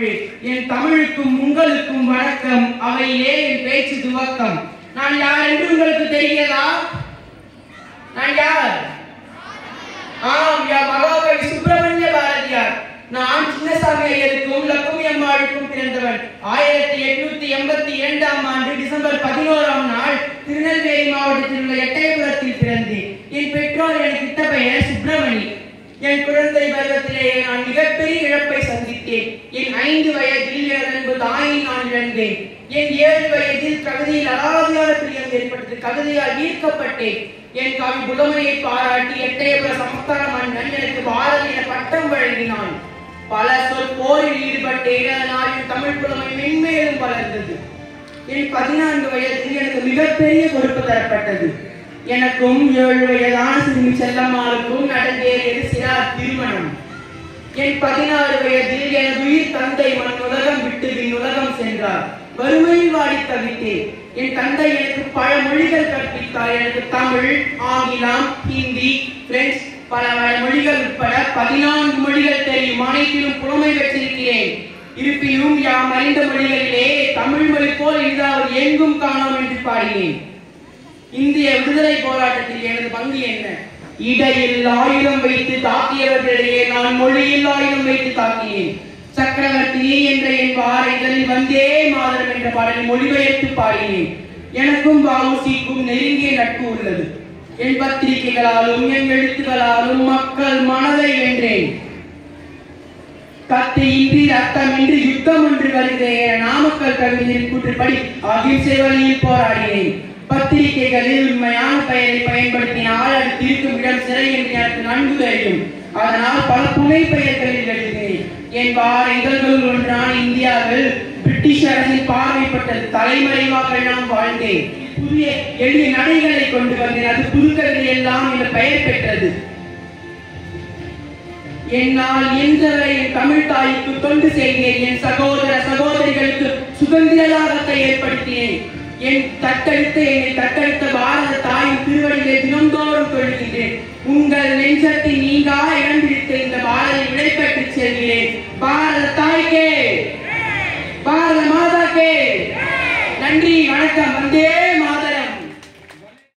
தமிழே என் தமிழுக்கும் உங்களுக்கும் வணக்கம் அவையிலே என் பேச்சு துவக்கம் நான் யார் என்று உங்களுக்கு தெரிகிறதா நான் யார் ஆம் யா மகாகவி சுப்பிரமணிய பாரதியார் நான் சின்னசாமி ஐயருக்கும் லக்குமி அம்மாளுக்கும் பிறந்தவன் ஆயிரத்தி எட்நூத்தி எண்பத்தி இரண்டாம் ஆண்டு டிசம்பர் பதினோராம் நாள் திருநெல்வேலி மாவட்டத்தில் உள்ள எட்டயபுரத்தில் பிறந்தேன் என் பெற்றோர் எனக்கு இட்ட பெயர் சுப்பிரமணி என் குழந்தை பருவத்திலேயே நான் மிகப்பெரிய இழப்பை சந்தித்தேன் என் ஐந்து வயதில் எனது தாயை நான் இழந்தேன் என் ஏழு வயதில் கவிதையில் அலாதியான பிரியம் ஏற்பட்டது கவிதையால் ஈர்க்கப்பட்டேன் என் கவி புலமையை பாராட்டி எட்டயபுர சமஸ்தான மன்னன் எனக்கு பாரதி என பட்டம் வழங்கினான் பல சொல் போரில் ஈடுபட்டேன் அதனால் என் தமிழ் புலமை மென்மேலும் வளர்ந்தது என் பதினான்கு வயதில் எனக்கு மிகப்பெரிய பொறுப்பு தரப்பட்டது எனக்கும் ஏழு வயதான சிறுமி செல்லம்மாளுக்கும் நடந்தேறியது சிறார் திருமணம் என் பதினாறு வயதில் எனது உயிர் தந்தை மண் உலகம் விட்டு விண் உலகம் சென்றார் வறுமையில் வாடி தவித்தேன் என் தந்தை எனக்கு பல மொழிகள் கற்பித்தார் எனக்கு தமிழ் ஆங்கிலம் ஹிந்தி பிரெஞ்சு பல பல மொழிகள் உட்பட பதினான்கு மொழிகள் தெரியும் அனைத்திலும் புலமை பெற்றிருக்கிறேன் இருப்பினும் யாம் அறிந்த மொழிகளிலே தமிழ் மொழி போல் இதாவது எங்கும் காணோம் என்று பாடினேன் இந்திய விடுதலை போராட்டத்தில் எனது பங்கு என்ன இடையில் ஆயுதம் வைத்து தாக்கியவர்களிடையே நான் மொழியில் ஆயுதம் வைத்து தாக்கினேன் சக்கரவர்த்தி என்ற என் வார இதழில் வந்தே மாதரம் என்ற பாடலை மொழிபெயர்த்து பாடினேன் எனக்கும் வஉசிக்கும் நெருங்கிய நட்பு உள்ளது என் பத்திரிகைகளாலும் என் எழுத்துகளாலும் மக்கள் மனதை வென்றேன் கத்தியின்றி ரத்தமின்றி யுத்தம் ஒன்று வருகிறேன் என நாமக்கல் கவிதையின் கூற்றுப்படி அகிம்சை வழியில் போராடினேன் பத்திரிகைகளில் உண்மையான பெயரை பயன்படுத்தினால் அது தீர்க்கும் இடம் சிறை என்று எனக்கு நன்கு தெரியும் அதனால் பல புனை பெயர்களில் எழுதினேன் என் வார இதழ்கள் ஒன்றான இந்தியாவில் பிரிட்டிஷ் அரசின் பார்வைப்பட்ட தலைமறைவாக நான் வாழ்ந்தேன் புதிய எளிய நடைகளை கொண்டு வந்தேன் அது புதுக்கவிதை எல்லாம் என்ற பெயர் பெற்றது என்னால் இயன்றவரை என் தமிழ் தாய்க்கு தொண்டு செய்தேன் என் சகோதர சகோதரிகளுக்கு சுதந்திர லாபத்தை ஏற்படுத்தினேன் என் தத்தெடுத்த என்னை தத்தெடுத்த பாரத தாயின் திருவடியிலே தினந்தோறும் தொழுகின்றேன் உங்கள் நெஞ்சத்தை நீங்கா இடம் பிடித்த இந்த பாரத விடைபெற்று செல்கிறேன் பாரத தாய்க்கே பாரத மாதாக்கே நன்றி வணக்கம் வந்தே